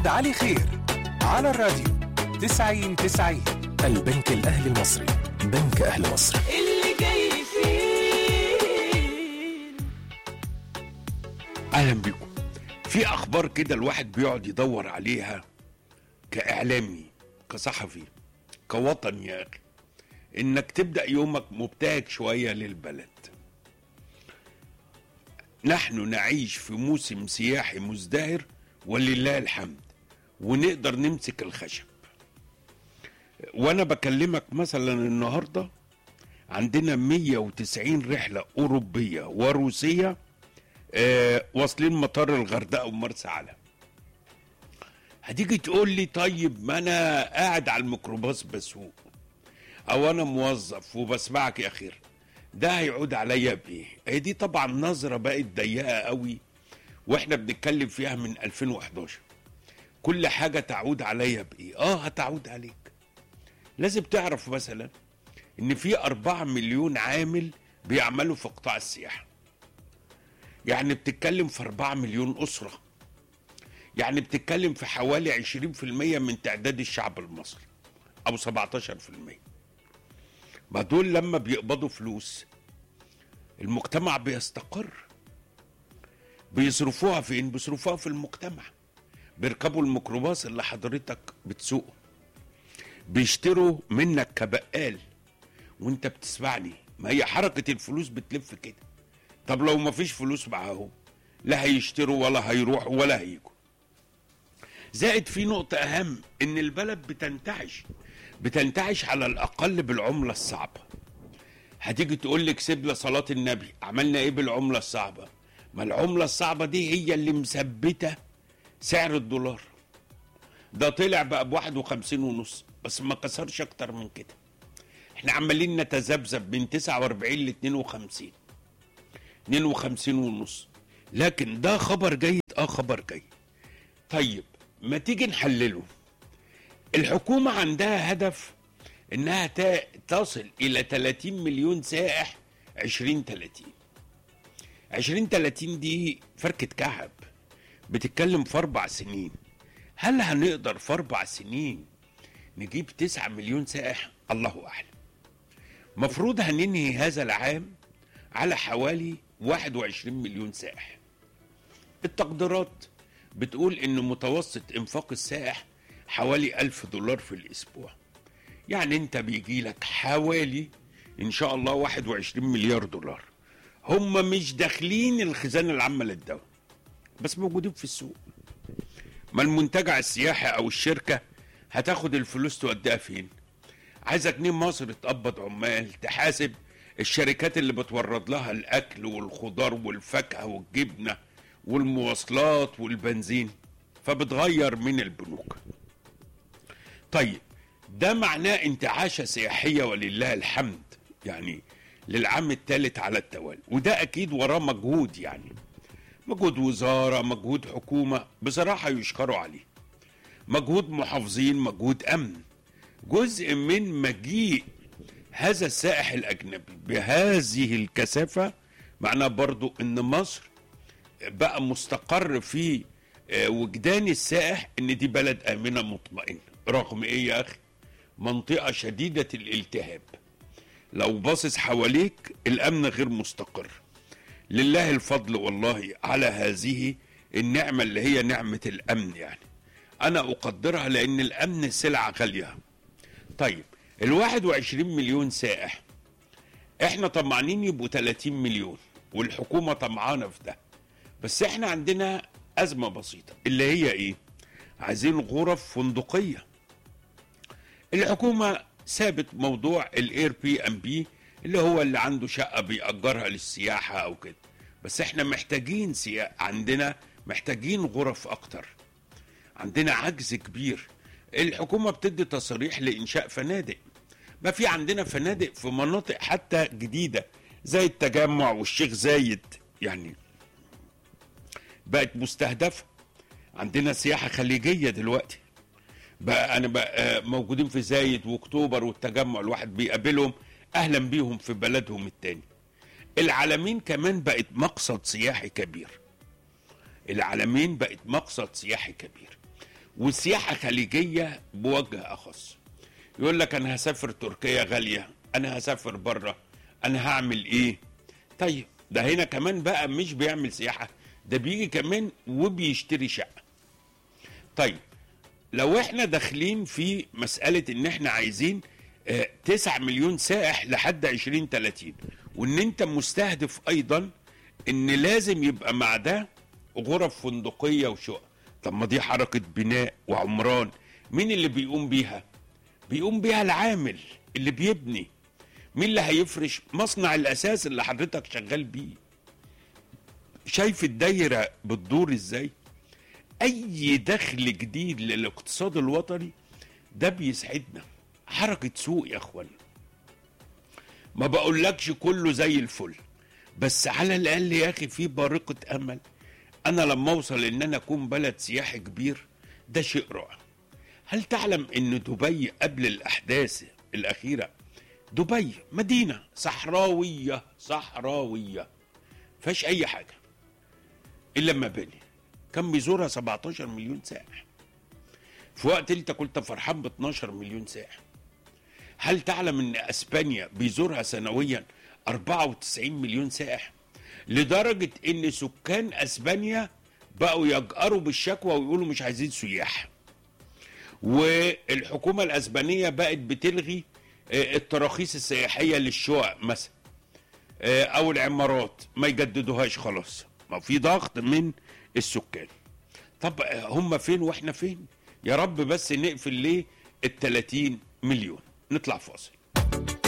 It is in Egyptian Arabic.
سعد علي خير على الراديو 90 90 البنك الأهلي المصري بنك أهل مصر اللي جاي فيه اهلا بيكم في اخبار كده الواحد بيقعد يدور عليها كاعلامي كصحفي كوطني يا اخي انك تبدا يومك مبتهج شويه للبلد نحن نعيش في موسم سياحي مزدهر ولله الحمد ونقدر نمسك الخشب وانا بكلمك مثلا النهارده عندنا 190 رحله اوروبيه وروسيه آه، واصلين مطار الغردقه ومرسى علم هتيجي تقول لي طيب ما انا قاعد على الميكروباص بسوق او انا موظف وبسمعك يا خير ده هيعود عليا بايه هي دي طبعا نظره بقت ضيقه قوي واحنا بنتكلم فيها من 2011 كل حاجه تعود عليا بايه اه هتعود عليك لازم تعرف مثلا ان في أربعة مليون عامل بيعملوا في قطاع السياحه يعني بتتكلم في 4 مليون أسرة يعني بتتكلم في حوالي 20% من تعداد الشعب المصري أو 17% ما دول لما بيقبضوا فلوس المجتمع بيستقر بيصرفوها فين بيصرفوها في المجتمع بيركبوا الميكروباص اللي حضرتك بتسوقه بيشتروا منك كبقال وانت بتسمعني ما هي حركة الفلوس بتلف كده طب لو ما فيش فلوس معاهم لا هيشتروا ولا هيروحوا ولا هيجوا زائد في نقطة أهم إن البلد بتنتعش بتنتعش على الأقل بالعملة الصعبة هتيجي تقول لي كسبنا صلاة النبي عملنا إيه بالعملة الصعبة ما العملة الصعبة دي هي اللي مثبتة سعر الدولار ده طلع بقى بواحد وخمسين ونص بس ما كسرش أكتر من كده احنا عمالين نتذبذب من 49 ل 52 52 ونص لكن ده خبر جيد اه خبر جيد طيب ما تيجي نحلله الحكومة عندها هدف انها تا- تصل الى 30 مليون سائح 2030 2030 دي فركة كعب بتتكلم في اربع سنين هل هنقدر في اربع سنين نجيب 9 مليون سائح الله اعلم مفروض هننهي هذا العام على حوالي 21 مليون سائح التقديرات بتقول ان متوسط انفاق السائح حوالي ألف دولار في الاسبوع يعني انت بيجي لك حوالي ان شاء الله 21 مليار دولار هم مش داخلين الخزانة العامة للدولة بس موجودين في السوق ما المنتجع السياحي او الشركة هتاخد الفلوس توديها فين عايزه جنيه مصر تقبض عمال تحاسب الشركات اللي بتورد لها الاكل والخضار والفاكهه والجبنه والمواصلات والبنزين فبتغير من البنوك طيب ده معناه انتعاشة سياحية ولله الحمد يعني للعام الثالث على التوالي وده أكيد وراه مجهود يعني مجهود وزارة مجهود حكومة بصراحة يشكروا عليه مجهود محافظين مجهود أمن جزء من مجيء هذا السائح الأجنبي بهذه الكثافة معناه برضو أن مصر بقى مستقر في آه، وجدان السائح ان دي بلد امنه مطمئنه رغم ايه يا اخي منطقه شديده الالتهاب لو باصص حواليك الامن غير مستقر لله الفضل والله على هذه النعمه اللي هي نعمه الامن يعني انا اقدرها لان الامن سلعه غاليه طيب ال 21 مليون سائح احنا طمعانين يبقوا 30 مليون والحكومه طمعانه في ده بس احنا عندنا ازمه بسيطه اللي هي ايه عايزين غرف فندقيه الحكومه سابت موضوع الاير بي ام بي اللي هو اللي عنده شقه بيأجرها للسياحه او كده بس احنا محتاجين سيا... عندنا محتاجين غرف اكتر عندنا عجز كبير الحكومه بتدي تصاريح لانشاء فنادق ما في عندنا فنادق في مناطق حتى جديده زي التجمع والشيخ زايد يعني بقت مستهدفه عندنا سياحه خليجيه دلوقتي بقى انا بقى آه، موجودين في زايد واكتوبر والتجمع الواحد بيقابلهم اهلا بيهم في بلدهم التاني العالمين كمان بقت مقصد سياحي كبير العالمين بقت مقصد سياحي كبير والسياحه خليجيه بوجه اخص يقول لك انا هسافر تركيا غاليه انا هسافر بره انا هعمل ايه طيب ده هنا كمان بقى مش بيعمل سياحه ده بيجي كمان وبيشتري شقه طيب لو احنا داخلين في مسألة ان احنا عايزين آه، 9 مليون سائح لحد 2030 وان انت مستهدف ايضا ان لازم يبقى مع ده غرف فندقية وشقق طب ما دي حركة بناء وعمران مين اللي بيقوم بيها بيقوم بيها العامل اللي بيبني مين اللي هيفرش مصنع الاساس اللي حضرتك شغال بيه شايف الدايرة بتدور ازاي اي دخل جديد للاقتصاد الوطني ده بيسعدنا حركة سوق يا اخوان ما بقولكش كله زي الفل بس على الاقل يا اخي في بارقة امل انا لما اوصل ان انا اكون بلد سياحي كبير ده شيء رائع هل تعلم ان دبي قبل الاحداث الاخيرة دبي مدينة صحراوية صحراوية فيهاش اي حاجة الا مباني كان بيزورها 17 مليون سائح في وقت انت كنت فرحان ب 12 مليون سائح هل تعلم ان اسبانيا بيزورها سنويا 94 مليون سائح لدرجة ان سكان اسبانيا بقوا يجأروا بالشكوى ويقولوا مش عايزين سياح والحكومة الاسبانية بقت بتلغي آه، التراخيص السياحية للشقق مثلا آه، او العمارات ما يجددوهاش خلاص ما في ضغط من السكان طب آه، هم فين واحنا فين يا رب بس نقفل ليه ال 30 مليون نطلع فاصل